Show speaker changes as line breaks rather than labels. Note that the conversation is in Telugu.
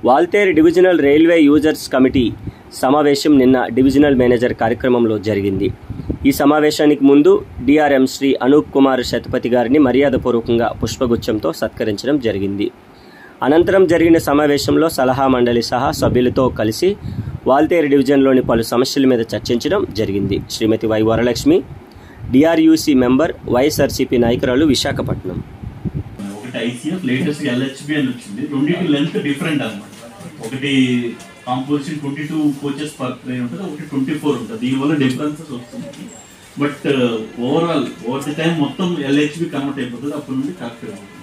Waltair divisional railway users committee సమావేశం నిన్న డివిజనల్ మేనేజర్ కార్యక్రమంలో జరిగింది ఈ సమావేశానికి ముందు డిఆర్ఎం శ్రీ అనూప్ కుమార్ శతపథి గారిని మర్యాదపూర్వకంగా పుష్పగుచ్చంతో సత్కరించడం జరిగింది అనంతరం జరిగిన సమావేశంలో సలహా మండలి సహా సభ్యులతో కలిసి వాల్తేరు డివిజన్లోని పలు సమస్యల మీద చర్చించడం జరిగింది Shrimati Y Varalakshmi DRUC member YSRCP నాయకురాలు విశాఖపట్నం
ఒకటి ఐసీఎఫ్ లేటెస్ట్ ఎల్హెచ్బి అని వచ్చింది రెండింటి లెంత్ డిఫరెంట్ అన్నమాట ఒకటి composition twenty two coaches per train ఉంటుంది ఒకటి ట్వంటీ ఫోర్ ఉంటుంది దీనివల్ల డిఫరెన్సెస్ వస్తుంది but overall over the time మొత్తం ఎల్హెచ్బి కన్వర్ట్ అయిపోతుంది అప్పటి నుండి కరెక్ట్గా ఉంటుంది